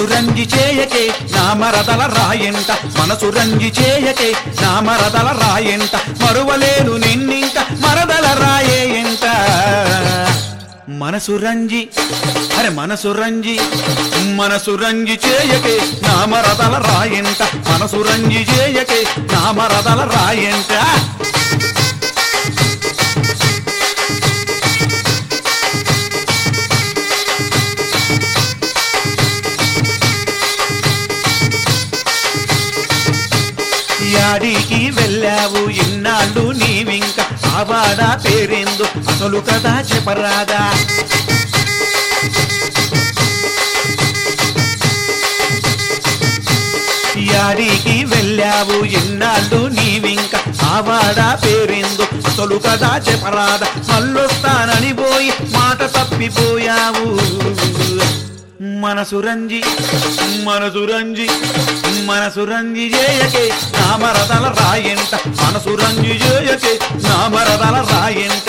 మనసు రంజి చేయకే నా మరదల రాయంట మనసు రంజి చేయకే నా మరదల రాయంట మరువలేను నిన్నింక మరదల రాయేయంట మనసు రంజి అరే మనసు రంజి మనసు రంజి చేయకే నా మరదల రాయంట మనసు రంజి చేయకే నా మరదల రాయంట యాడికి వెళ్ళావు ఇన్నాళ్ళు నీవింక ఆవాడ పేరేందు అసలు కదా చెప్పరాదా యాడికి వెళ్ళావు ఎన్నాళ్ళు నీవింక ఆవాడ పేరేందు అసలు కదా చెప్పరాదా మళ్ళొస్తానని పోయి మాట తప్పిపోయావు మనసు రంజి మనసు రంజి మనసు రంజి చేయకే నా మరదల రాయంట మనసు రంజి చేయకే నా మరదల రాయంట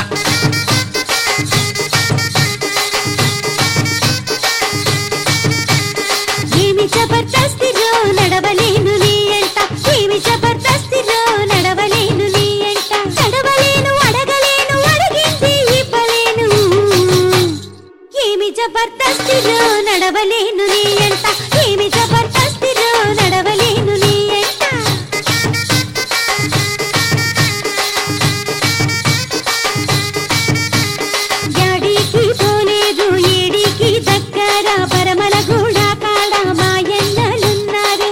ఏమి జబర్దస్తిలో నడవలేను నీ ఎంట ఏమి జబర్దస్తిలో నడవలేను నీ ఎంట నడవలేను అడగలేను అడిగింది ఇవ్వలేను ఏమి జబర్దస్తిలో నడవలేను నీ ఎంట ఏమి జబర్దస్తిలో నడవలేను నీ ఎంట యాడికి పోలేదు ఏడికి దగ్గర పరమల గూడ కాడ మాయన్నలున్నారు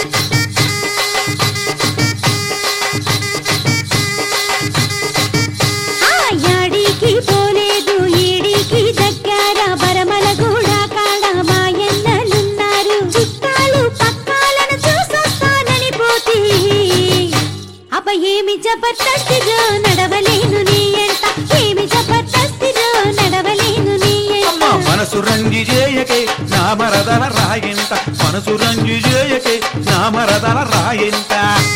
ఆ యాడికి పోలేదు ఏడికి దగ్గర పరమల గూడ కాడ మాయన్నలున్నారు చుట్టాలు పక్కాలను చూసొస్తానని పోతే అబ్బ ఏమి జబర్దస్తిగా నడవలేను నీ ఎంట ఏమి జబర్దస్తిగా నడవలేను నీ అమ్మా ఎంట మనసు రంజి చేయకే నా మరదల రాయంట మనసు రంజి చేయకే నా మరదల రాయంట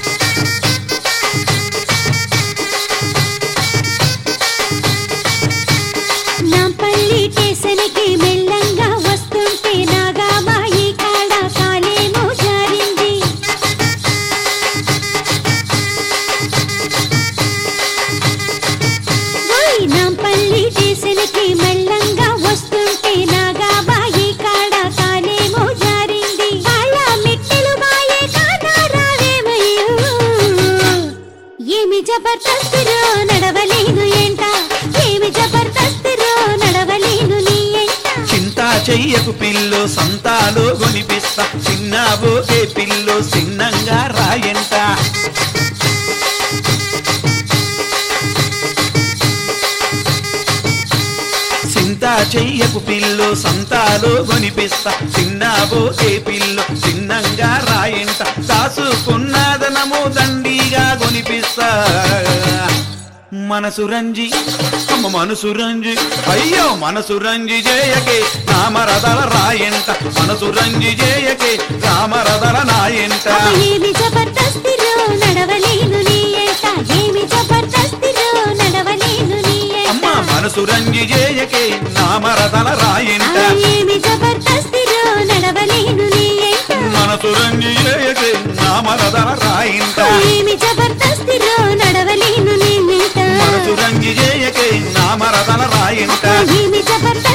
నా పల్లి స్టేషన్కి మెల్లంగా వస్తుంటే నాగా మాయి కాడ కాలేమో జారింది ఓయ్ నా పల్లి స్టేషన్కి మెల్లంగా వస్తుంటే నాగా బాయి కాడ కాలేమో జారింది కాళ్ళ మెట్టెలు బాయే కాదా రావేమయ్యో ఏమి జబర్దస్తిలో నడవలేను ఏంట ఏమి జబర్దస్తిలో నడవలేను నీ ఎంట చింతా చెయ్యకు పిల్లు సంతాలు కొనిపిస్తా చిన్నబోకే పిల్లు చిన్నంగా రాయంట చింతా చెయ్యకు పిల్లు సంతాలు కొనిపిస్తా చిన్నబోకే పిల్లు చిన్నంగా రాయంట దాసుకున్నదనము దండిగా కొనిపిస్తా మనసు రంజి అమ్మ మనసు రంజి అయ్యో మనసు రంజి చేయకే రామరదల రాయంట మనసు రంజి చేయకే రామరదల నాయంట అబ్బ ఏమి జబర్దస్తిలో నడవలేను నీ ఎంట ఏమి జబర్దస్తిలో నడవలేను నీ అమ్మ ఎంట మనసు రంజి చేయకే రామరదల రాయంట ఆ ఏమి జబర్దస్తిలో నడవలేను నీ ఎంట మనసు రంజి చేయకే రామరదల రాయంట ఏమి జబర్దస్తిలో నడవలేను నీ ఎంట మనసు రంజి చేయకే రామరదల రాయంట ఏమి జబర్దస్తిలో